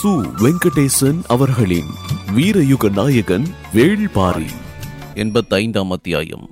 சு வெங்கடேசன் அவர்களின் வீரயுக நாயகன் வேள்பாரி எண்பத்தைந்தாம் அத்தியாயம்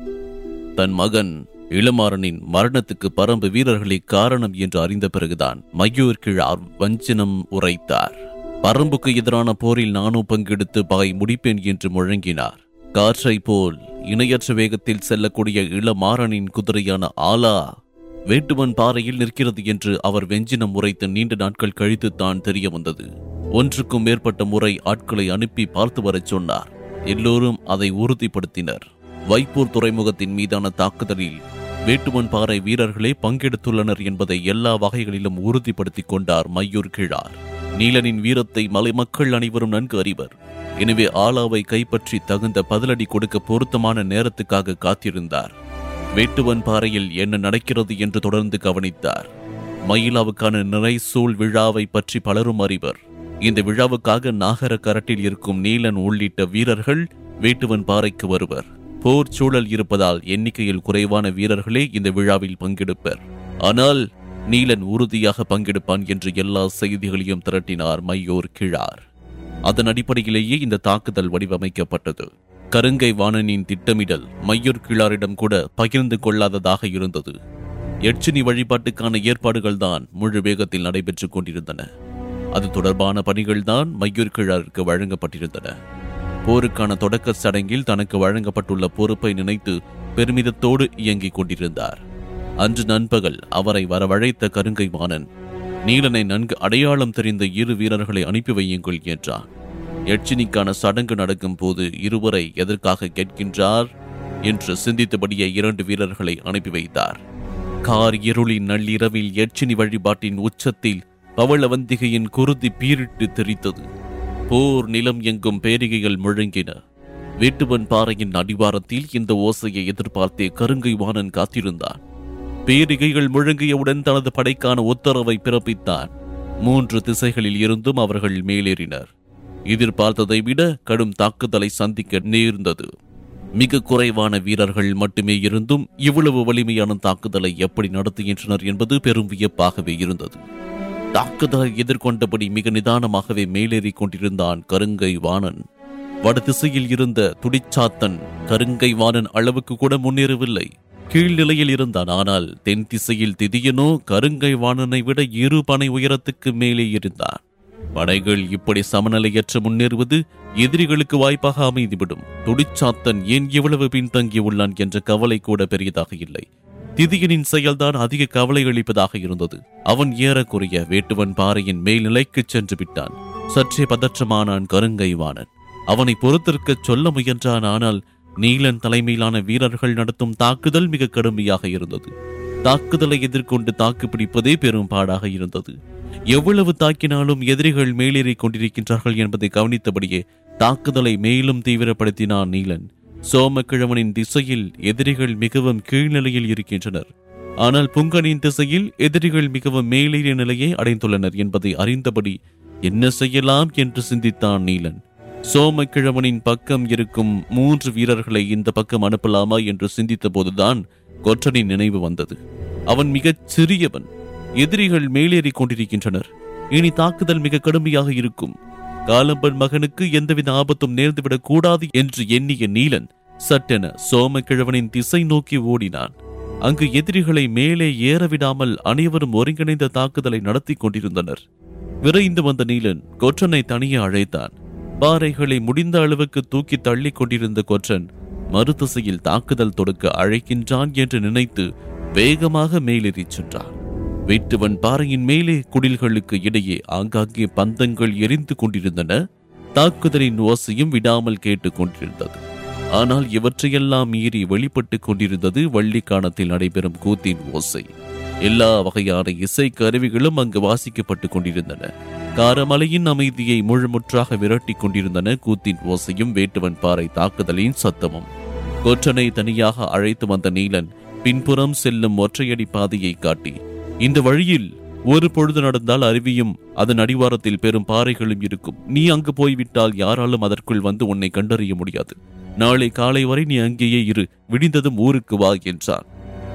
தன் மகன் இளமாறனின் மரணத்துக்கு பரம்பு வீரர்களே காரணம் என்று அறிந்த பிறகுதான் மையூர் கிழார் வஞ்சனம் உரைத்தார் பரம்புக்கு எதிரான போரில் நானும் பங்கெடுத்து பகை முடிப்பேன் என்று முழங்கினார் காற்றை போல் இணையற்ற வேகத்தில் செல்லக்கூடிய இளமாறனின் குதிரையான ஆலா வேட்டுவன் பாறையில் நிற்கிறது என்று அவர் வெஞ்சினம் உரைத்து நீண்ட நாட்கள் கழித்து தான் தெரிய வந்தது ஒன்றுக்கும் மேற்பட்ட முறை ஆட்களை அனுப்பி பார்த்து வரச் சொன்னார் எல்லோரும் அதை உறுதிப்படுத்தினர் வைப்பூர் துறைமுகத்தின் மீதான தாக்குதலில் வேட்டுவன் பாறை வீரர்களே பங்கெடுத்துள்ளனர் என்பதை எல்லா வகைகளிலும் உறுதிப்படுத்திக் கொண்டார் மையூர் கிழார் நீலனின் வீரத்தை மலை மக்கள் அனைவரும் நன்கு அறிவர் எனவே ஆலாவை கைப்பற்றி தகுந்த பதிலடி கொடுக்க பொருத்தமான நேரத்துக்காக காத்திருந்தார் வேட்டுவன் பாறையில் என்ன நடக்கிறது என்று தொடர்ந்து கவனித்தார் மயிலாவுக்கான நிறைசூழ் விழாவை பற்றி பலரும் அறிவர் இந்த விழாவுக்காக நாகர கரட்டில் இருக்கும் நீலன் உள்ளிட்ட வீரர்கள் வேட்டுவன் பாறைக்கு வருவர் போர் சூழல் இருப்பதால் எண்ணிக்கையில் குறைவான வீரர்களே இந்த விழாவில் பங்கெடுப்பர் ஆனால் நீலன் உறுதியாக பங்கெடுப்பான் என்று எல்லா செய்திகளையும் திரட்டினார் மையோர் கிழார் அதன் அடிப்படையிலேயே இந்த தாக்குதல் வடிவமைக்கப்பட்டது கருங்கை வாணனின் திட்டமிடல் மையூர் கிழாரிடம் கூட பகிர்ந்து கொள்ளாததாக இருந்தது எட்சினி வழிபாட்டுக்கான ஏற்பாடுகள் தான் முழு வேகத்தில் நடைபெற்றுக் கொண்டிருந்தன அது தொடர்பான பணிகள்தான் மையூர் கிழாருக்கு வழங்கப்பட்டிருந்தன போருக்கான தொடக்க சடங்கில் தனக்கு வழங்கப்பட்டுள்ள பொறுப்பை நினைத்து பெருமிதத்தோடு இயங்கிக் கொண்டிருந்தார் அன்று நண்பகல் அவரை வரவழைத்த கருங்கை வாணன் நீலனை நன்கு அடையாளம் தெரிந்த இரு வீரர்களை அனுப்பி வையுங்கள் என்றான் எட்சினிக்கான சடங்கு நடக்கும் போது இருவரை எதற்காக கேட்கின்றார் என்று சிந்தித்தபடியே இரண்டு வீரர்களை அனுப்பி வைத்தார் கார் இருளின் நள்ளிரவில் எட்சினி வழிபாட்டின் உச்சத்தில் பவளவந்திகையின் குருதி பீரிட்டு தெரித்தது போர் நிலம் எங்கும் பேரிகைகள் முழங்கின வேட்டுவன் பாறையின் அடிவாரத்தில் இந்த ஓசையை எதிர்பார்த்தே கருங்கை வாணன் காத்திருந்தான் பேரிகைகள் முழங்கியவுடன் தனது படைக்கான உத்தரவை பிறப்பித்தான் மூன்று திசைகளில் இருந்தும் அவர்கள் மேலேறினர் எதிர்பார்த்ததை விட கடும் தாக்குதலை சந்திக்க நேர்ந்தது மிக குறைவான வீரர்கள் மட்டுமே இருந்தும் இவ்வளவு வலிமையான தாக்குதலை எப்படி நடத்துகின்றனர் என்பது பெரும் வியப்பாகவே இருந்தது தாக்குதலை எதிர்கொண்டபடி மிக நிதானமாகவே மேலேறிக் கொண்டிருந்தான் கருங்கை வாணன் வடதிசையில் இருந்த துடிச்சாத்தன் கருங்கை வாணன் அளவுக்கு கூட முன்னேறவில்லை கீழ்நிலையில் இருந்தான் ஆனால் தென் திசையில் திதியனோ கருங்கை வாணனை விட இரு பனை உயரத்துக்கு மேலே இருந்தான் படைகள் இப்படி சமநிலையற்ற முன்னேறுவது எதிரிகளுக்கு வாய்ப்பாக அமைந்துவிடும் துடிச்சாத்தன் ஏன் இவ்வளவு பின்தங்கியுள்ளான் என்ற கவலை கூட பெரியதாக இல்லை திதியனின் செயல்தான் அதிக கவலை அளிப்பதாக இருந்தது அவன் ஏறக்குறைய வேட்டுவன் பாறையின் மேல்நிலைக்கு சென்று விட்டான் சற்றே பதற்றமானான் கருங்கை வாணன் அவனை பொறுத்திருக்கச் சொல்ல முயன்றான் ஆனால் நீலன் தலைமையிலான வீரர்கள் நடத்தும் தாக்குதல் மிக கடுமையாக இருந்தது தாக்குதலை எதிர்கொண்டு தாக்கு பிடிப்பதே பெரும் பாடாக இருந்தது எவ்வளவு தாக்கினாலும் எதிரிகள் மேலேறிக் கொண்டிருக்கின்றார்கள் என்பதை கவனித்தபடியே தாக்குதலை மேலும் தீவிரப்படுத்தினான் நீலன் சோமக்கிழவனின் திசையில் எதிரிகள் மிகவும் கீழ்நிலையில் இருக்கின்றனர் ஆனால் புங்கனின் திசையில் எதிரிகள் மிகவும் மேலேறிய நிலையை அடைந்துள்ளனர் என்பதை அறிந்தபடி என்ன செய்யலாம் என்று சிந்தித்தான் நீலன் சோமக்கிழவனின் பக்கம் இருக்கும் மூன்று வீரர்களை இந்த பக்கம் அனுப்பலாமா என்று சிந்தித்த போதுதான் கொற்றனின் நினைவு வந்தது அவன் மிகச் சிறியவன் எதிரிகள் மேலேறிக் கொண்டிருக்கின்றனர் இனி தாக்குதல் மிக கடுமையாக இருக்கும் காலம்பன் மகனுக்கு எந்தவித ஆபத்தும் நேர்ந்துவிடக் கூடாது என்று எண்ணிய நீலன் சட்டென சோமக்கிழவனின் திசை நோக்கி ஓடினான் அங்கு எதிரிகளை மேலே ஏறவிடாமல் அனைவரும் ஒருங்கிணைந்த தாக்குதலை நடத்தி கொண்டிருந்தனர் விரைந்து வந்த நீலன் கொற்றனை தனியே அழைத்தான் பாறைகளை முடிந்த அளவுக்கு தூக்கி தள்ளி கொண்டிருந்த கொற்றன் மறுதிசையில் தாக்குதல் தொடுக்க அழைக்கின்றான் என்று நினைத்து வேகமாக மேலேறிச் சென்றான் வேட்டுவன் பாறையின் மேலே குடில்களுக்கு இடையே ஆங்காங்கே பந்தங்கள் எரிந்து கொண்டிருந்தன தாக்குதலின் ஓசையும் விடாமல் கேட்டுக் கொண்டிருந்தது ஆனால் இவற்றையெல்லாம் மீறி வெளிப்பட்டுக் கொண்டிருந்தது வள்ளிக்கானத்தில் நடைபெறும் கூத்தின் ஓசை எல்லா வகையான இசை கருவிகளும் அங்கு வாசிக்கப்பட்டுக் கொண்டிருந்தன காரமலையின் அமைதியை முழுமுற்றாக விரட்டிக் கொண்டிருந்தன கூத்தின் ஓசையும் வேட்டுவன் பாறை தாக்குதலின் சத்தமும் கொற்றனை தனியாக அழைத்து வந்த நீலன் பின்புறம் செல்லும் ஒற்றையடி பாதையை காட்டி இந்த வழியில் ஒரு பொழுது நடந்தால் அருவியும் அதன் அடிவாரத்தில் பெரும் பாறைகளும் இருக்கும் நீ அங்கு போய்விட்டால் யாராலும் அதற்குள் வந்து உன்னை கண்டறிய முடியாது நாளை காலை வரை நீ அங்கேயே இரு விடிந்ததும் ஊருக்கு வா என்றான்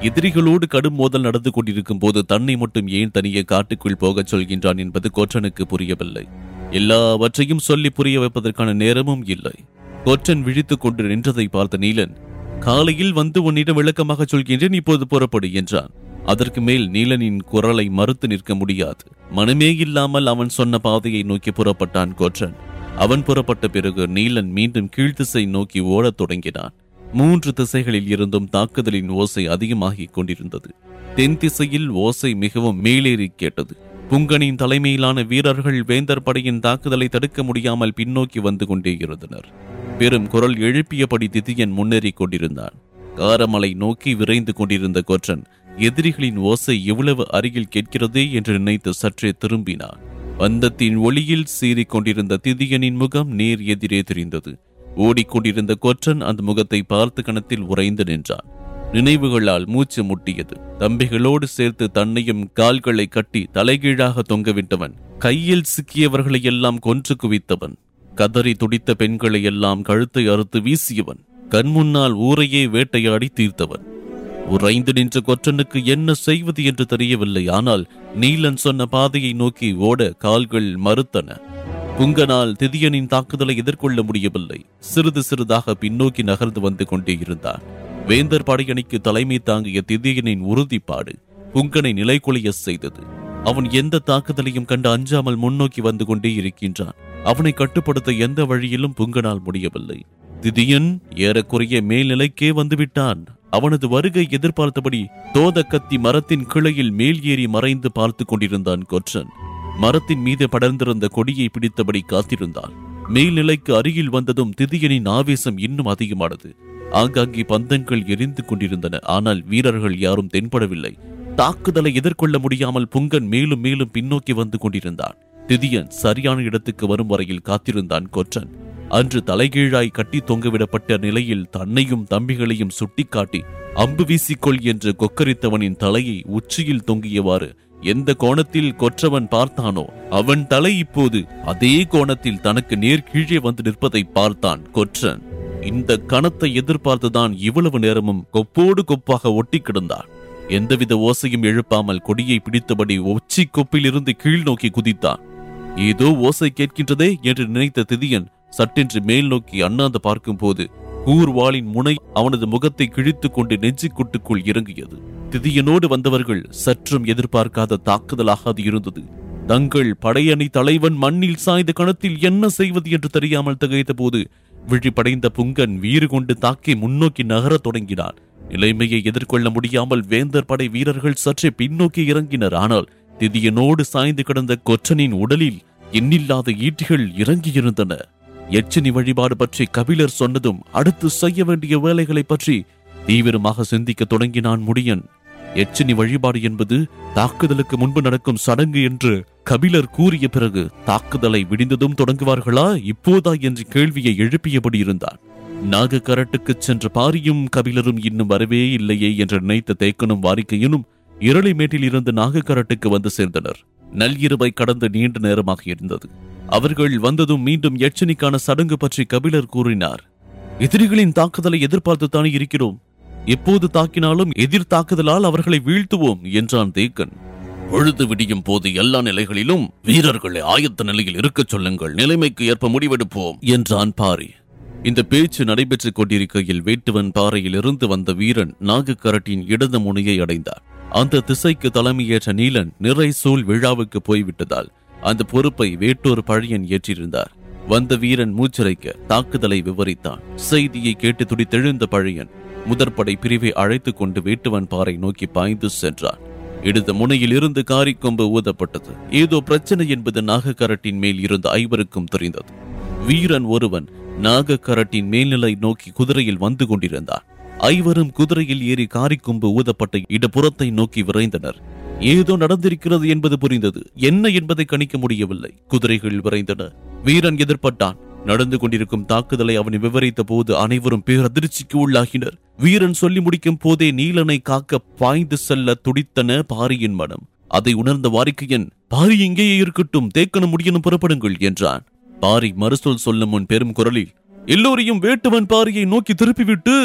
எதிரிகளோடு கடும் மோதல் நடந்து கொண்டிருக்கும் போது தன்னை மட்டும் ஏன் தனியே காட்டுக்குள் போகச் சொல்கின்றான் என்பது கொற்றனுக்கு புரியவில்லை எல்லாவற்றையும் சொல்லி புரிய வைப்பதற்கான நேரமும் இல்லை கொற்றன் விழித்துக் கொண்டு நின்றதை பார்த்த நீலன் காலையில் வந்து உன்னிடம் விளக்கமாக சொல்கின்றேன் இப்போது புறப்படு என்றான் அதற்கு மேல் நீலனின் குரலை மறுத்து நிற்க முடியாது மனமே இல்லாமல் அவன் சொன்ன பாதையை நோக்கி புறப்பட்டான் கொற்றன் அவன் புறப்பட்ட பிறகு நீலன் மீண்டும் கீழ்த்திசை நோக்கி ஓடத் தொடங்கினான் மூன்று திசைகளில் இருந்தும் தாக்குதலின் ஓசை அதிகமாகிக் கொண்டிருந்தது தென் திசையில் ஓசை மிகவும் மேலேறி கேட்டது புங்கனின் தலைமையிலான வீரர்கள் வேந்தர் படையின் தாக்குதலை தடுக்க முடியாமல் பின்னோக்கி வந்து கொண்டே இருந்தனர் பெரும் குரல் எழுப்பியபடி திதியன் முன்னேறிக் கொண்டிருந்தான் காரமலை நோக்கி விரைந்து கொண்டிருந்த கொற்றன் எதிரிகளின் ஓசை எவ்வளவு அருகில் கேட்கிறதே என்று நினைத்து சற்றே திரும்பினான் பந்தத்தின் ஒளியில் சீறிக் கொண்டிருந்த திதியனின் முகம் நேர் எதிரே தெரிந்தது ஓடிக்கொண்டிருந்த கொற்றன் அந்த முகத்தை பார்த்து கணத்தில் உறைந்து நின்றான் நினைவுகளால் மூச்சு முட்டியது தம்பிகளோடு சேர்த்து தன்னையும் கால்களை கட்டி தலைகீழாக தொங்கவிட்டவன் கையில் சிக்கியவர்களை எல்லாம் கொன்று குவித்தவன் கதறி துடித்த பெண்களை எல்லாம் கழுத்தை அறுத்து வீசியவன் கண்முன்னால் ஊரையே வேட்டையாடி தீர்த்தவன் உறைந்து நின்ற கொற்றனுக்கு என்ன செய்வது என்று தெரியவில்லை ஆனால் நீலன் சொன்ன பாதையை நோக்கி ஓட கால்கள் மறுத்தன புங்கனால் திதியனின் தாக்குதலை எதிர்கொள்ள முடியவில்லை சிறிது சிறிதாக பின்னோக்கி நகர்ந்து வந்து கொண்டே இருந்தான் வேந்தர் படையணிக்கு தலைமை தாங்கிய திதியனின் உறுதிப்பாடு புங்கனை நிலைகுலைய செய்தது அவன் எந்த தாக்குதலையும் கண்டு அஞ்சாமல் முன்னோக்கி வந்து கொண்டே இருக்கின்றான் அவனை கட்டுப்படுத்த எந்த வழியிலும் புங்கனால் முடியவில்லை திதியன் ஏறக்குறைய மேல்நிலைக்கே வந்துவிட்டான் அவனது வருகை எதிர்பார்த்தபடி தோத கத்தி மரத்தின் கிளையில் மேல் ஏறி மறைந்து பார்த்து கொண்டிருந்தான் கொற்றன் மரத்தின் மீது படர்ந்திருந்த கொடியை பிடித்தபடி காத்திருந்தான் மேல்நிலைக்கு அருகில் வந்ததும் திதியனின் ஆவேசம் இன்னும் அதிகமானது ஆங்காங்கே பந்தங்கள் எரிந்து கொண்டிருந்தன ஆனால் வீரர்கள் யாரும் தென்படவில்லை தாக்குதலை எதிர்கொள்ள முடியாமல் புங்கன் மேலும் மேலும் பின்னோக்கி வந்து கொண்டிருந்தான் திதியன் சரியான இடத்துக்கு வரும் வரையில் காத்திருந்தான் கொற்றன் அன்று தலைகீழாய் கட்டி தொங்கவிடப்பட்ட நிலையில் தன்னையும் தம்பிகளையும் சுட்டிக்காட்டி அம்பு வீசிக்கொள் என்று கொக்கரித்தவனின் தலையை உச்சியில் தொங்கியவாறு எந்த கோணத்தில் கொற்றவன் பார்த்தானோ அவன் தலை இப்போது அதே கோணத்தில் தனக்கு நேர் கீழே வந்து நிற்பதை பார்த்தான் கொற்றன் இந்த கணத்தை எதிர்பார்த்துதான் இவ்வளவு நேரமும் கொப்போடு கொப்பாக ஒட்டி கிடந்தான் எந்தவித ஓசையும் எழுப்பாமல் கொடியை பிடித்தபடி உச்சி கொப்பிலிருந்து கீழ் நோக்கி குதித்தான் ஏதோ ஓசை கேட்கின்றதே என்று நினைத்த திதியன் சட்டென்று மேல் நோக்கி அண்ணாந்து பார்க்கும்போது கூர்வாளின் முனை அவனது முகத்தை கிழித்துக் கொண்டு நெஞ்சிக்குட்டுக்குள் இறங்கியது திதியனோடு வந்தவர்கள் சற்றும் எதிர்பார்க்காத தாக்குதலாக அது இருந்தது தங்கள் படையணி தலைவன் மண்ணில் சாய்ந்த கணத்தில் என்ன செய்வது என்று தெரியாமல் திகைத்த போது விழிப்படைந்த புங்கன் வீறு கொண்டு தாக்கி முன்னோக்கி நகரத் தொடங்கினான் நிலைமையை எதிர்கொள்ள முடியாமல் வேந்தர் படை வீரர்கள் சற்றே பின்னோக்கி இறங்கினர் ஆனால் திதியனோடு சாய்ந்து கிடந்த கொற்றனின் உடலில் எண்ணில்லாத ஈட்டிகள் இறங்கியிருந்தன எச்சினி வழிபாடு பற்றி கபிலர் சொன்னதும் அடுத்து செய்ய வேண்டிய வேலைகளை பற்றி தீவிரமாக சிந்திக்க தொடங்கினான் முடியன் எச்சினி வழிபாடு என்பது தாக்குதலுக்கு முன்பு நடக்கும் சடங்கு என்று கபிலர் கூறிய பிறகு தாக்குதலை விடிந்ததும் தொடங்குவார்களா இப்போதா என்று கேள்வியை எழுப்பியபடி இருந்தான் நாகக்கரட்டுக்கு சென்ற பாரியும் கபிலரும் இன்னும் வரவே இல்லையே என்று நினைத்த தேக்கனும் வாரிக்கையனும் இரளிமேட்டில் இருந்து நாகக்கரட்டுக்கு வந்து சேர்ந்தனர் நள்ளிரவை கடந்து நீண்ட நேரமாக இருந்தது அவர்கள் வந்ததும் மீண்டும் எச்சனிக்கான சடங்கு பற்றி கபிலர் கூறினார் எதிரிகளின் தாக்குதலை எதிர்பார்த்துத்தானே இருக்கிறோம் எப்போது தாக்கினாலும் எதிர் தாக்குதலால் அவர்களை வீழ்த்துவோம் என்றான் தேக்கன் பொழுது விடியும் போது எல்லா நிலைகளிலும் வீரர்களை ஆயத்த நிலையில் இருக்கச் சொல்லுங்கள் நிலைமைக்கு ஏற்ப முடிவெடுப்போம் என்றான் பாரி இந்த பேச்சு நடைபெற்றுக் கொண்டிருக்கையில் வேட்டுவன் பாறையில் இருந்து வந்த வீரன் நாகக்கரட்டின் இடது முனையை அடைந்தார் அந்த திசைக்கு தலைமையேற்ற நீலன் நிறை சூழ் விழாவுக்கு போய்விட்டதால் அந்த பொறுப்பை வேட்டூர் பழையன் ஏற்றிருந்தார் வந்த வீரன் மூச்சரைக்க தாக்குதலை விவரித்தான் செய்தியை கேட்டு துடித்தெழுந்த பழையன் முதற்படை பிரிவை அழைத்துக் கொண்டு வேட்டுவன் பாறை நோக்கி பாய்ந்து சென்றான் இடது முனையில் இருந்து காரிக்கொம்பு ஊதப்பட்டது ஏதோ பிரச்சனை என்பது நாகக்கரட்டின் மேல் இருந்த ஐவருக்கும் தெரிந்தது வீரன் ஒருவன் நாகக்கரட்டின் மேல்நிலை நோக்கி குதிரையில் வந்து கொண்டிருந்தான் ஐவரும் குதிரையில் ஏறி காரிக்கொம்பு ஊதப்பட்ட இடப்புறத்தை நோக்கி விரைந்தனர் ஏதோ நடந்திருக்கிறது என்பது புரிந்தது என்ன என்பதை கணிக்க முடியவில்லை குதிரைகள் விரைந்தன வீரன் எதிர்பட்டான் நடந்து கொண்டிருக்கும் தாக்குதலை அவன் விவரித்த போது அனைவரும் பேரதிர்ச்சிக்கு உள்ளாகினர் வீரன் சொல்லி முடிக்கும் போதே நீலனை காக்க பாய்ந்து செல்ல துடித்தன பாரியின் மனம் அதை உணர்ந்த வாரிக்கையன் பாரி இங்கேயே இருக்கட்டும் தேக்கனும் முடியனும் புறப்படுங்கள் என்றான் பாரி மறுசொல் சொல்லும் முன் பெரும் குரலில் எல்லோரையும் வேட்டுவன் பாரியை நோக்கி திருப்பிவிட்டு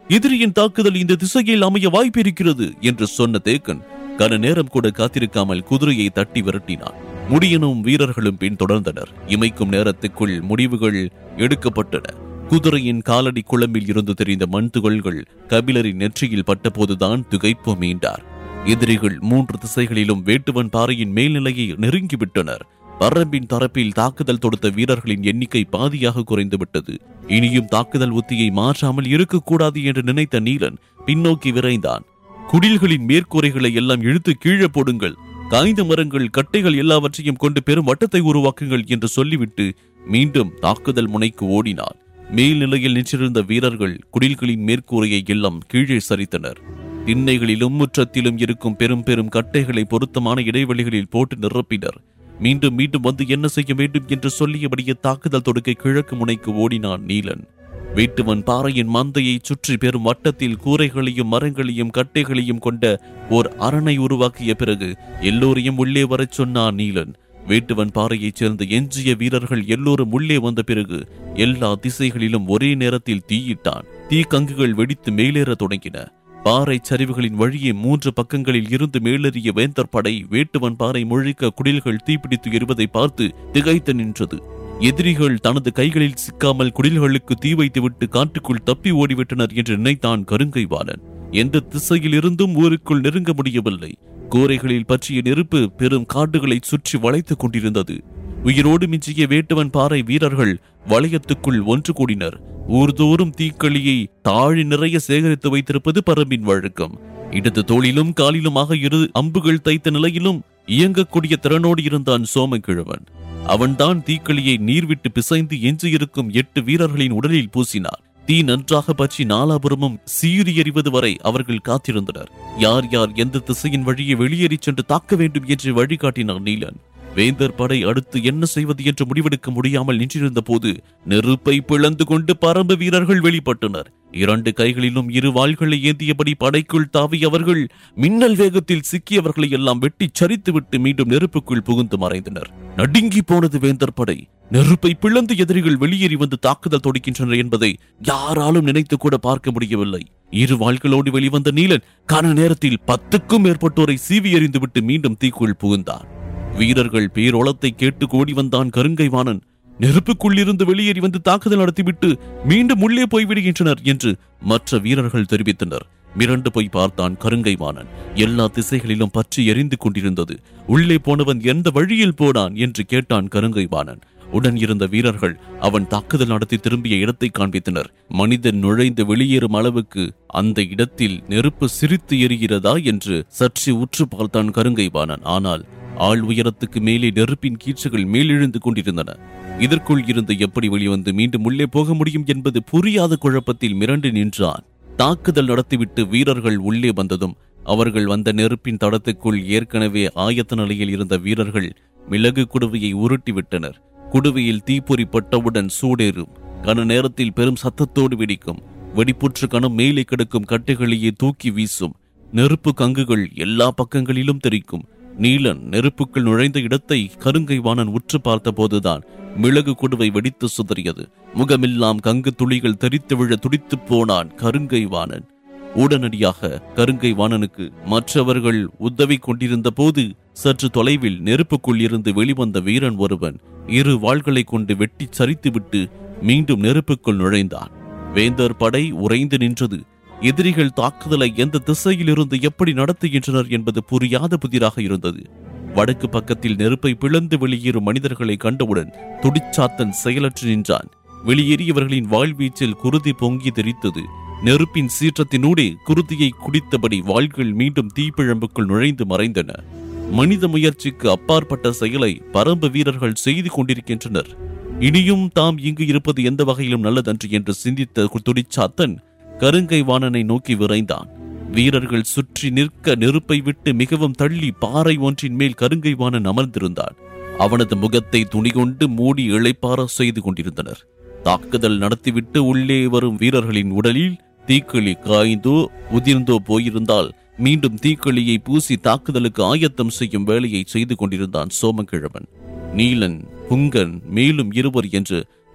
எதிரியின் தாக்குதல் இந்த திசையில் அமைய வாய்ப்பு இருக்கிறது என்று சொன்ன தேக்கன் கன நேரம் கூட காத்திருக்காமல் குதிரையை தட்டி விரட்டினான் முடியனும் வீரர்களும் பின் தொடர்ந்தனர் இமைக்கும் நேரத்துக்குள் முடிவுகள் எடுக்கப்பட்டன குதிரையின் காலடி குழம்பில் இருந்து தெரிந்த மண் துகள்கள் கபிலரின் நெற்றியில் பட்டபோதுதான் திகைப்பு மீண்டார் எதிரிகள் மூன்று திசைகளிலும் வேட்டுவன் பாறையின் மேல்நிலையை நெருங்கிவிட்டனர் பரம்பின் தரப்பில் தாக்குதல் தொடுத்த வீரர்களின் எண்ணிக்கை பாதியாக குறைந்துவிட்டது இனியும் தாக்குதல் உத்தியை மாற்றாமல் இருக்கக்கூடாது என்று நினைத்த நீலன் பின்னோக்கி விரைந்தான் குடில்களின் மேற்கூரைகளை எல்லாம் இழுத்து கீழே போடுங்கள் காய்ந்த மரங்கள் கட்டைகள் எல்லாவற்றையும் கொண்டு பெரும் வட்டத்தை உருவாக்குங்கள் என்று சொல்லிவிட்டு மீண்டும் தாக்குதல் முனைக்கு ஓடினான் மேல்நிலையில் நின்றிருந்த வீரர்கள் குடில்களின் மேற்கூரையை எல்லாம் கீழே சரித்தனர் திண்ணைகளிலும் முற்றத்திலும் இருக்கும் பெரும் பெரும் கட்டைகளை பொருத்தமான இடைவெளிகளில் போட்டு நிரப்பினர் மீண்டும் மீண்டும் வந்து என்ன செய்ய வேண்டும் என்று சொல்லியபடியே தாக்குதல் தொடுக்க கிழக்கு முனைக்கு ஓடினான் நீலன் வேட்டுவன் பாறையின் மந்தையை சுற்றி பெரும் வட்டத்தில் கூரைகளையும் மரங்களையும் கட்டைகளையும் கொண்ட ஓர் அரணை உருவாக்கிய பிறகு எல்லோரையும் உள்ளே வரச் சொன்னான் நீலன் வேட்டுவன் பாறையைச் சேர்ந்த எஞ்சிய வீரர்கள் எல்லோரும் உள்ளே வந்த பிறகு எல்லா திசைகளிலும் ஒரே நேரத்தில் தீயிட்டான் தீக்கங்குகள் வெடித்து மேலேறத் தொடங்கின பாறை சரிவுகளின் வழியே மூன்று பக்கங்களில் இருந்து மேலேறிய வேந்தர் படை வேட்டுவன் பாறை முழுக்க குடில்கள் தீப்பிடித்து எரிவதை பார்த்து திகைத்து நின்றது எதிரிகள் தனது கைகளில் சிக்காமல் குடில்களுக்கு தீ வைத்துவிட்டு காட்டுக்குள் தப்பி ஓடிவிட்டனர் என்று நினைத்தான் கருங்கைவாளன் எந்த திசையில் இருந்தும் ஊருக்குள் நெருங்க முடியவில்லை கூரைகளில் பற்றிய நெருப்பு பெரும் காடுகளை சுற்றி வளைத்துக் கொண்டிருந்தது உயிரோடு மிஞ்சிய வேட்டுவன் பாறை வீரர்கள் வளையத்துக்குள் ஒன்று கூடினர் ஊர்தோறும் தீக்களியை தாழி நிறைய சேகரித்து வைத்திருப்பது பரம்பின் வழக்கம் இடது தோளிலும் காலிலுமாக இரு அம்புகள் தைத்த நிலையிலும் இயங்கக்கூடிய திறனோடு இருந்தான் சோமக்கிழவன் அவன்தான் தீக்களியை நீர்விட்டு பிசைந்து எஞ்சியிருக்கும் எட்டு வீரர்களின் உடலில் பூசினார் தீ நன்றாக பற்றி நாலாபுரமும் சீறி எறிவது வரை அவர்கள் காத்திருந்தனர் யார் யார் எந்த திசையின் வழியே வெளியேறிச் சென்று தாக்க வேண்டும் என்று வழிகாட்டினார் நீலன் வேந்தர் படை அடுத்து என்ன செய்வது என்று முடிவெடுக்க முடியாமல் நின்றிருந்த போது நெருப்பை பிளந்து கொண்டு பரம்பு வீரர்கள் வெளிப்பட்டனர் இரண்டு கைகளிலும் இரு வாள்களை ஏந்தியபடி படைக்குள் தாவியவர்கள் மின்னல் வேகத்தில் சிக்கியவர்களை எல்லாம் வெட்டி சரித்துவிட்டு மீண்டும் நெருப்புக்குள் புகுந்து மறைந்தனர் நடுங்கி போனது வேந்தர் படை நெருப்பை பிளந்து எதிரிகள் வெளியேறி வந்து தாக்குதல் தொடுக்கின்றனர் என்பதை யாராலும் நினைத்து கூட பார்க்க முடியவில்லை இரு வாள்களோடு வெளிவந்த நீலன் கன நேரத்தில் பத்துக்கும் மேற்பட்டோரை சீவி எறிந்துவிட்டு மீண்டும் தீக்குள் புகுந்தான் வீரர்கள் பேரோளத்தை கேட்டு கோடி வந்தான் கருங்கைவாணன் நெருப்புக்குள்ளிருந்து வெளியேறி வந்து தாக்குதல் நடத்திவிட்டு மீண்டும் உள்ளே போய்விடுகின்றனர் என்று மற்ற வீரர்கள் தெரிவித்தனர் மிரண்டு போய் பார்த்தான் கருங்கைவாணன் எல்லா திசைகளிலும் பற்றி எரிந்து கொண்டிருந்தது உள்ளே போனவன் எந்த வழியில் போனான் என்று கேட்டான் கருங்கைவாணன் உடன் இருந்த வீரர்கள் அவன் தாக்குதல் நடத்தி திரும்பிய இடத்தை காண்பித்தனர் மனிதன் நுழைந்து வெளியேறும் அளவுக்கு அந்த இடத்தில் நெருப்பு சிரித்து எரிகிறதா என்று சற்று உற்று பார்த்தான் கருங்கைவாணன் ஆனால் ஆள் உயரத்துக்கு மேலே நெருப்பின் கீற்றுகள் மேலெழுந்து கொண்டிருந்தன இதற்குள் இருந்து எப்படி வெளிவந்து மீண்டும் உள்ளே போக முடியும் என்பது புரியாத குழப்பத்தில் மிரண்டு நின்றான் தாக்குதல் நடத்திவிட்டு வீரர்கள் உள்ளே வந்ததும் அவர்கள் வந்த நெருப்பின் தடத்துக்குள் ஏற்கனவே ஆயத்த நிலையில் இருந்த வீரர்கள் மிளகு குடுவையை உருட்டி விட்டனர் குடுவையில் தீப்பொறி பட்டவுடன் சூடேறும் கன நேரத்தில் பெரும் சத்தத்தோடு வெடிக்கும் வெடிப்புற்று கணம் மேலே கிடக்கும் கட்டைகளையே தூக்கி வீசும் நெருப்பு கங்குகள் எல்லா பக்கங்களிலும் தெரிக்கும் நீலன் நெருப்புக்குள் நுழைந்த இடத்தை கருங்கை வாணன் உற்று பார்த்தபோதுதான் மிளகு குடுவை வெடித்து சுதறியது முகமெல்லாம் கங்கு துளிகள் தெரித்து விழ துடித்துப் போனான் கருங்கை வாணன் உடனடியாக கருங்கை வாணனுக்கு மற்றவர்கள் உதவி கொண்டிருந்த போது சற்று தொலைவில் நெருப்புக்குள் இருந்து வெளிவந்த வீரன் ஒருவன் இரு வாள்களை கொண்டு வெட்டி சரித்துவிட்டு மீண்டும் நெருப்புக்குள் நுழைந்தான் வேந்தர் படை உறைந்து நின்றது எதிரிகள் தாக்குதலை எந்த திசையிலிருந்து எப்படி நடத்துகின்றனர் என்பது புரியாத புதிராக இருந்தது வடக்கு பக்கத்தில் நெருப்பை பிளந்து வெளியேறும் மனிதர்களை கண்டவுடன் துடிச்சாத்தன் செயலற்று நின்றான் வெளியேறியவர்களின் வாழ்வீச்சில் குருதி பொங்கி தெரித்தது நெருப்பின் சீற்றத்தினூடே குருதியை குடித்தபடி வாள்கள் மீண்டும் தீப்பிழம்புக்குள் நுழைந்து மறைந்தன மனித முயற்சிக்கு அப்பாற்பட்ட செயலை பரம்பு வீரர்கள் செய்து கொண்டிருக்கின்றனர் இனியும் தாம் இங்கு இருப்பது எந்த வகையிலும் நல்லதன்று என்று சிந்தித்த துடிச்சாத்தன் கருங்கை வாணனை நோக்கி விரைந்தான் வீரர்கள் சுற்றி நிற்க நெருப்பை விட்டு மிகவும் தள்ளி பாறை ஒன்றின் மேல் கருங்கை வாணன் அமர்ந்திருந்தான் அவனது முகத்தை துணி கொண்டு மூடி இளைப்பார செய்து கொண்டிருந்தனர் தாக்குதல் நடத்திவிட்டு உள்ளே வரும் வீரர்களின் உடலில் தீக்களி காய்ந்தோ உதிர்ந்தோ போயிருந்தால் மீண்டும் தீக்களியை பூசி தாக்குதலுக்கு ஆயத்தம் செய்யும் வேலையை செய்து கொண்டிருந்தான் சோமக்கிழவன் நீலன் புங்கன் மேலும் இருவர் என்று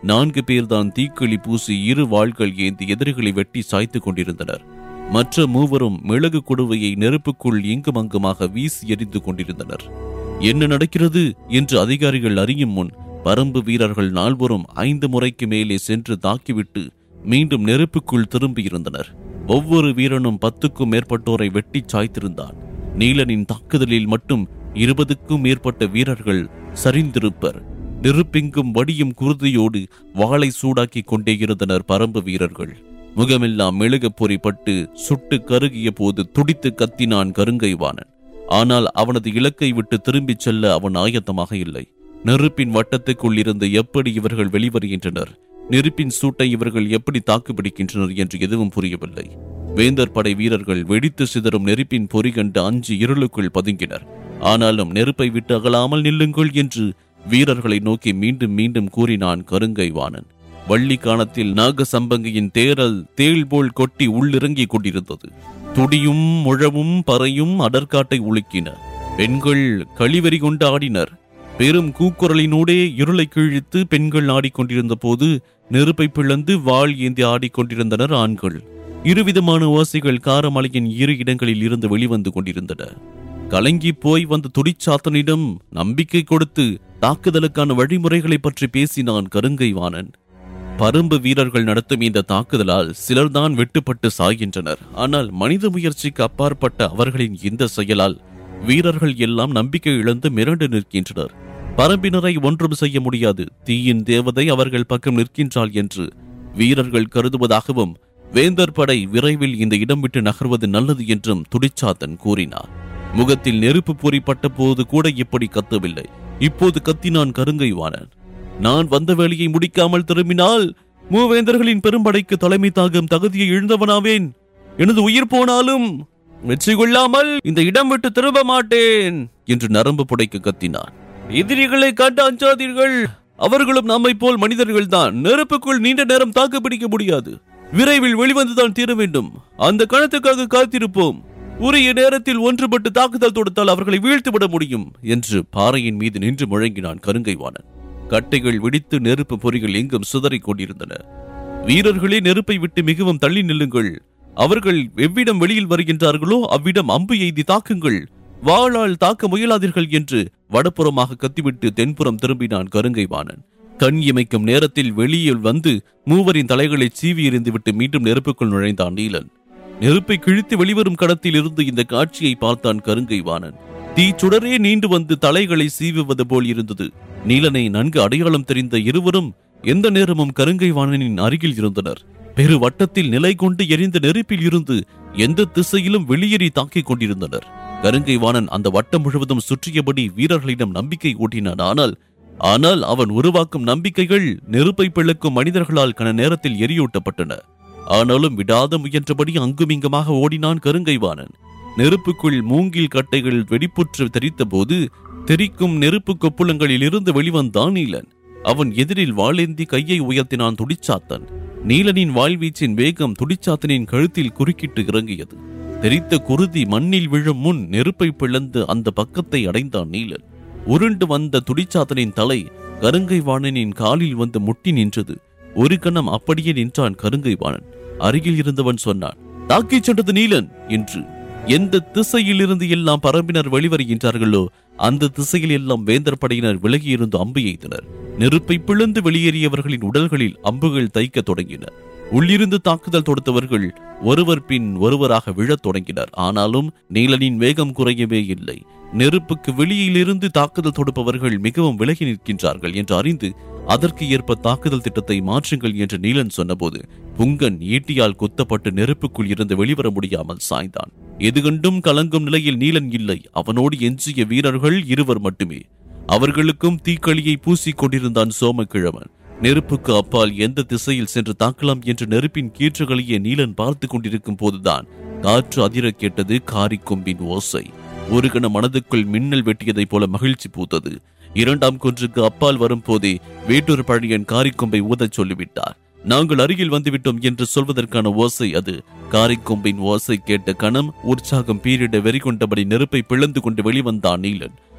நான்கு பேர்தான் தீக்களி பூசி இரு வாள்கள் ஏந்தி எதிரிகளை வெட்டி சாய்த்துக் கொண்டிருந்தனர் மற்ற மூவரும் மிளகு குடுவையை நெருப்புக்குள் இங்குமங்குமாக வீசி எறிந்து கொண்டிருந்தனர் என்ன நடக்கிறது என்று அதிகாரிகள் அறியும் முன் பரம்பு வீரர்கள் நால்வரும் ஐந்து முறைக்கு மேலே சென்று தாக்கிவிட்டு மீண்டும் நெருப்புக்குள் திரும்பியிருந்தனர் ஒவ்வொரு வீரனும் பத்துக்கும் மேற்பட்டோரை வெட்டி சாய்த்திருந்தான் நீலனின் தாக்குதலில் மட்டும் இருபதுக்கும் மேற்பட்ட வீரர்கள் சரிந்திருப்பர் நெருப்பெங்கும் வடியும் குருதியோடு வாளை சூடாக்கி கொண்டே இருந்தனர் பரம்பு வீரர்கள் முகமெல்லாம் மெழுகப் பொறிப்பட்டு சுட்டு கருகிய போது துடித்து கத்தினான் கருங்கைவாணன் ஆனால் அவனது இலக்கை விட்டு திரும்பிச் செல்ல அவன் ஆயத்தமாக இல்லை நெருப்பின் வட்டத்துக்குள் இருந்து எப்படி இவர்கள் வெளிவருகின்றனர் நெருப்பின் சூட்டை இவர்கள் எப்படி தாக்குப்பிடிக்கின்றனர் என்று எதுவும் புரியவில்லை வேந்தர் படை வீரர்கள் வெடித்து சிதறும் நெருப்பின் பொறி கண்டு அஞ்சு இருளுக்குள் பதுங்கினர் ஆனாலும் நெருப்பை விட்டு அகலாமல் நில்லுங்கள் என்று வீரர்களை நோக்கி மீண்டும் மீண்டும் கூறினான் கருங்கை வாணன் வள்ளி காணத்தில் நாகசம்பங்கியின் தேரல் தேள் போல் கொட்டி உள்ளிறங்கிக் கொண்டிருந்தது துடியும் முழவும் பறையும் அடற்காட்டை உலுக்கின பெண்கள் கழிவெறி கொண்டு ஆடினர் பெரும் கூக்குரலினூடே இருளை கிழித்து பெண்கள் ஆடிக்கொண்டிருந்த போது நெருப்பை பிளந்து வாள் ஏந்தி ஆடிக்கொண்டிருந்தனர் ஆண்கள் இருவிதமான ஓசைகள் காரமலையின் இரு இடங்களில் இருந்து வெளிவந்து கொண்டிருந்தன கலங்கி போய் வந்த துடிச்சாத்தனிடம் நம்பிக்கை கொடுத்து தாக்குதலுக்கான வழிமுறைகளை பற்றி பேசினான் கருங்கை வாணன் பரும்பு வீரர்கள் நடத்தும் இந்த தாக்குதலால் சிலர்தான் வெட்டுப்பட்டு சாகின்றனர் ஆனால் மனித முயற்சிக்கு அப்பாற்பட்ட அவர்களின் இந்த செயலால் வீரர்கள் எல்லாம் நம்பிக்கை இழந்து மிரண்டு நிற்கின்றனர் பரம்பினரை ஒன்றும் செய்ய முடியாது தீயின் தேவதை அவர்கள் பக்கம் நிற்கின்றாள் என்று வீரர்கள் கருதுவதாகவும் வேந்தர் படை விரைவில் இந்த இடம் விட்டு நகர்வது நல்லது என்றும் துடிச்சாத்தன் கூறினார் முகத்தில் நெருப்பு பொறிப்பட்ட போது கூட இப்படி கத்தவில்லை இப்போது கத்தினான் கருங்கை வாணன் நான் வந்த வேலையை முடிக்காமல் திரும்பினால் மூவேந்தர்களின் பெரும்படைக்கு தலைமை தாகும் தகுதியை இழந்தவனாவேன் எனது உயிர் போனாலும் வெற்றி கொள்ளாமல் இந்த இடம் விட்டு திரும்ப மாட்டேன் என்று நரம்பு புடைக்க கத்தினான் எதிரிகளை கண்டு அஞ்சாதீர்கள் அவர்களும் நம்மை போல் மனிதர்கள்தான் நெருப்புக்குள் நீண்ட நேரம் தாக்கு பிடிக்க முடியாது விரைவில் வெளிவந்துதான் தீர வேண்டும் அந்த கணத்துக்காக காத்திருப்போம் உரிய நேரத்தில் ஒன்றுபட்டு தாக்குதல் தொடுத்தால் அவர்களை வீழ்த்திவிட முடியும் என்று பாறையின் மீது நின்று முழங்கினான் கருங்கைவாணன் கட்டைகள் வெடித்து நெருப்பு பொறிகள் எங்கும் சிதறிக் கொண்டிருந்தன வீரர்களே நெருப்பை விட்டு மிகவும் தள்ளி நில்லுங்கள் அவர்கள் எவ்விடம் வெளியில் வருகின்றார்களோ அவ்விடம் அம்பு எய்தி தாக்குங்கள் வாளால் தாக்க முயலாதீர்கள் என்று வடப்புறமாக கத்திவிட்டு தென்புறம் திரும்பினான் கருங்கைவாணன் கண் இமைக்கும் நேரத்தில் வெளியில் வந்து மூவரின் தலைகளை சீவி எறிந்துவிட்டு மீண்டும் நெருப்புக்குள் நுழைந்தான் நீலன் நெருப்பை கிழித்து வெளிவரும் கடத்தில் இருந்து இந்த காட்சியை பார்த்தான் கருங்கைவாணன் தீச்சுடரே நீண்டு வந்து தலைகளை சீவுவது போல் இருந்தது நீலனை நன்கு அடையாளம் தெரிந்த இருவரும் எந்த நேரமும் கருங்கைவாணனின் அருகில் இருந்தனர் பெரு வட்டத்தில் நிலை கொண்டு எரிந்த நெருப்பில் இருந்து எந்த திசையிலும் வெளியேறி தாக்கிக் கொண்டிருந்தனர் கருங்கைவாணன் அந்த வட்டம் முழுவதும் சுற்றியபடி வீரர்களிடம் நம்பிக்கை ஊட்டினான் ஆனால் ஆனால் அவன் உருவாக்கும் நம்பிக்கைகள் நெருப்பை பிளக்கும் மனிதர்களால் கன நேரத்தில் எரியூட்டப்பட்டன ஆனாலும் விடாத முயன்றபடி அங்குமிங்குமாக ஓடினான் கருங்கைவாணன் நெருப்புக்குள் மூங்கில் கட்டைகள் வெடிப்புற்று தெரித்தபோது தெரிக்கும் நெருப்பு கொப்புளங்களில் இருந்து வெளிவந்தான் நீலன் அவன் எதிரில் வாளேந்தி கையை உயர்த்தினான் துடிச்சாத்தன் நீலனின் வாழ்வீச்சின் வேகம் துடிச்சாத்தனின் கழுத்தில் குறுக்கிட்டு இறங்கியது தெரித்த குருதி மண்ணில் விழும் முன் நெருப்பை பிளந்து அந்த பக்கத்தை அடைந்தான் நீலன் உருண்டு வந்த துடிச்சாத்தனின் தலை கருங்கை வாணனின் காலில் வந்து முட்டி நின்றது ஒரு கணம் அப்படியே நின்றான் கருங்கை வாணன் அருகில் இருந்தவன் சொன்னான் தாக்கிச் சென்றது நீலன் என்று எந்த திசையில் இருந்து எல்லாம் பரம்பினர் வெளிவருகின்றார்களோ அந்த திசையில் எல்லாம் வேந்தர் படையினர் விலகியிருந்து அம்பு எய்தனர் நெருப்பை பிளந்து வெளியேறியவர்களின் உடல்களில் அம்புகள் தைக்கத் தொடங்கின உள்ளிருந்து தாக்குதல் தொடுத்தவர்கள் ஒருவர் பின் ஒருவராக விழத் தொடங்கினர் ஆனாலும் நீலனின் வேகம் குறையவே இல்லை நெருப்புக்கு வெளியிலிருந்து தாக்குதல் தொடுப்பவர்கள் மிகவும் விலகி நிற்கின்றார்கள் என்று அறிந்து அதற்கு ஏற்ப தாக்குதல் திட்டத்தை மாற்றுங்கள் என்று நீலன் சொன்னபோது புங்கன் ஈட்டியால் குத்தப்பட்டு நெருப்புக்குள் இருந்து வெளிவர முடியாமல் சாய்ந்தான் எது கண்டும் கலங்கும் நிலையில் நீலன் இல்லை அவனோடு எஞ்சிய வீரர்கள் இருவர் மட்டுமே அவர்களுக்கும் தீக்களியை பூசிக் கொண்டிருந்தான் சோமக்கிழவன் நெருப்புக்கு அப்பால் எந்த திசையில் சென்று தாக்கலாம் என்று நெருப்பின் கீற்றுகளையே நீலன் பார்த்து கொண்டிருக்கும் போதுதான் காற்று அதிர கேட்டது காரிக்கொம்பின் ஓசை ஒரு கண மனதுக்குள் மின்னல் வெட்டியதைப் போல மகிழ்ச்சி பூத்தது இரண்டாம் குன்றுக்கு அப்பால் வரும் போதே வேட்டூர் பழையன் காரிக்கொம்பை ஊதச் சொல்லிவிட்டார் நாங்கள் அருகில் வந்துவிட்டோம் என்று சொல்வதற்கான ஓசை அது காரிக்கொம்பின் ஓசை கேட்ட கணம் உற்சாகம் பீரிட வெறி கொண்டபடி நெருப்பை பிளந்து கொண்டு வெளிவந்தான் நீலன்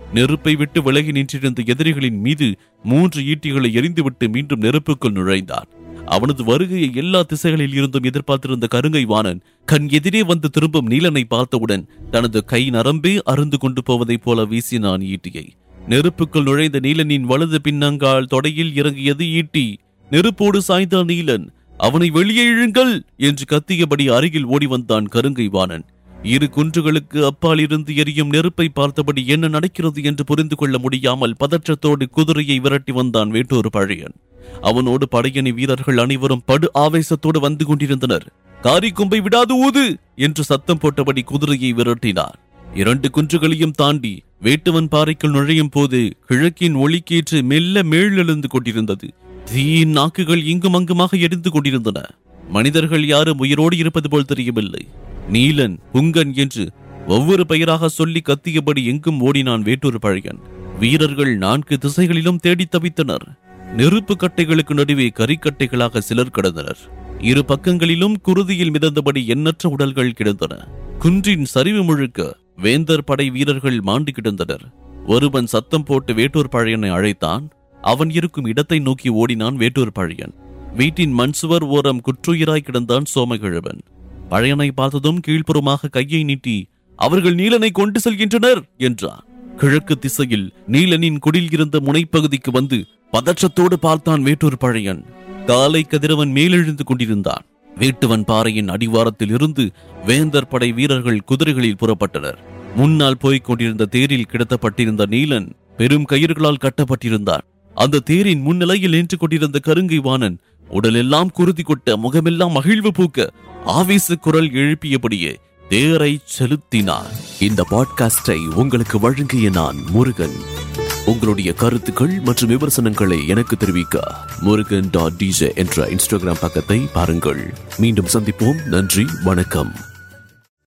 நெருப்பை விட்டு விலகி நின்றிருந்த எதிரிகளின் மீது மூன்று ஈட்டிகளை எரிந்துவிட்டு மீண்டும் நெருப்புக்குள் நுழைந்தான் அவனது வருகையை எல்லா திசைகளில் இருந்தும் எதிர்பார்த்திருந்த கருங்கை வாணன் கண் எதிரே வந்து திரும்பும் நீலனை பார்த்தவுடன் தனது கை நரம்பே அருந்து கொண்டு போவதைப் போல வீசினான் ஈட்டியை நெருப்புக்குள் நுழைந்த நீலனின் வலது பின்னங்கால் தொடையில் இறங்கியது ஈட்டி நெருப்போடு சாய்ந்தான் நீலன் அவனை வெளியே இழுங்கள் என்று கத்தியபடி அருகில் ஓடி வந்தான் கருங்கை வாணன் இரு குன்றுகளுக்கு அப்பால் இருந்து எரியும் நெருப்பை பார்த்தபடி என்ன நடக்கிறது என்று புரிந்து கொள்ள முடியாமல் பதற்றத்தோடு குதிரையை விரட்டி வந்தான் வேட்டூர் பழையன் அவனோடு படையணி வீரர்கள் அனைவரும் படு ஆவேசத்தோடு வந்து கொண்டிருந்தனர் காரி கொம்பை விடாது ஊது என்று சத்தம் போட்டபடி குதிரையை விரட்டினார் இரண்டு குன்றுகளையும் தாண்டி வேட்டுவன் பாறைக்குள் நுழையும் போது கிழக்கின் ஒளிக்கேற்று மெல்ல மேலெழுந்து கொண்டிருந்தது தீயின் நாக்குகள் இங்கும் அங்குமாக எரிந்து கொண்டிருந்தன மனிதர்கள் யாரும் உயிரோடு இருப்பது போல் தெரியவில்லை நீலன் புங்கன் என்று ஒவ்வொரு பெயராக சொல்லி கத்தியபடி எங்கும் ஓடினான் வேட்டூர் பழையன் வீரர்கள் நான்கு திசைகளிலும் தேடி தவித்தனர் நெருப்பு கட்டைகளுக்கு நடுவே கரிக்கட்டைகளாக சிலர் கிடந்தனர் இரு பக்கங்களிலும் குருதியில் மிதந்தபடி எண்ணற்ற உடல்கள் கிடந்தன குன்றின் சரிவு முழுக்க வேந்தர் படை வீரர்கள் மாண்டு கிடந்தனர் ஒருவன் சத்தம் போட்டு வேட்டூர் பழையனை அழைத்தான் அவன் இருக்கும் இடத்தை நோக்கி ஓடினான் வேட்டூர் பழையன் வீட்டின் மண் சுவர் ஓரம் குற்றுயிராய் கிடந்தான் சோமகிழவன் பழையனை பார்த்ததும் கீழ்ப்புறமாக கையை நீட்டி அவர்கள் நீலனை கொண்டு செல்கின்றனர் என்றான் கிழக்கு திசையில் நீலனின் குடில் இருந்த முனைப்பகுதிக்கு வந்து பதற்றத்தோடு பார்த்தான் வேட்டூர் பழையன் காலை கதிரவன் மேலெழுந்து கொண்டிருந்தான் வேட்டுவன் பாறையின் அடிவாரத்தில் இருந்து வேந்தர் படை வீரர்கள் குதிரைகளில் புறப்பட்டனர் முன்னால் போய்க் கொண்டிருந்த தேரில் கிடத்தப்பட்டிருந்த நீலன் பெரும் கயிறுகளால் கட்டப்பட்டிருந்தான் அந்த தேரின் முன்னிலையில் நின்று கொண்டிருந்த கருங்கை வாணன் உடலெல்லாம் குருதி கொட்ட முகமெல்லாம் மகிழ்வு பூக்க ஆவேச குரல் எழுப்பியபடியே தேரை செலுத்தினார் இந்த பாட்காஸ்டை உங்களுக்கு வழங்கிய நான் முருகன் உங்களுடைய கருத்துக்கள் மற்றும் விமர்சனங்களை எனக்கு தெரிவிக்க முருகன் டாட் டிஜே என்ற இன்ஸ்டாகிராம் பக்கத்தை பாருங்கள் மீண்டும் சந்திப்போம் நன்றி வணக்கம்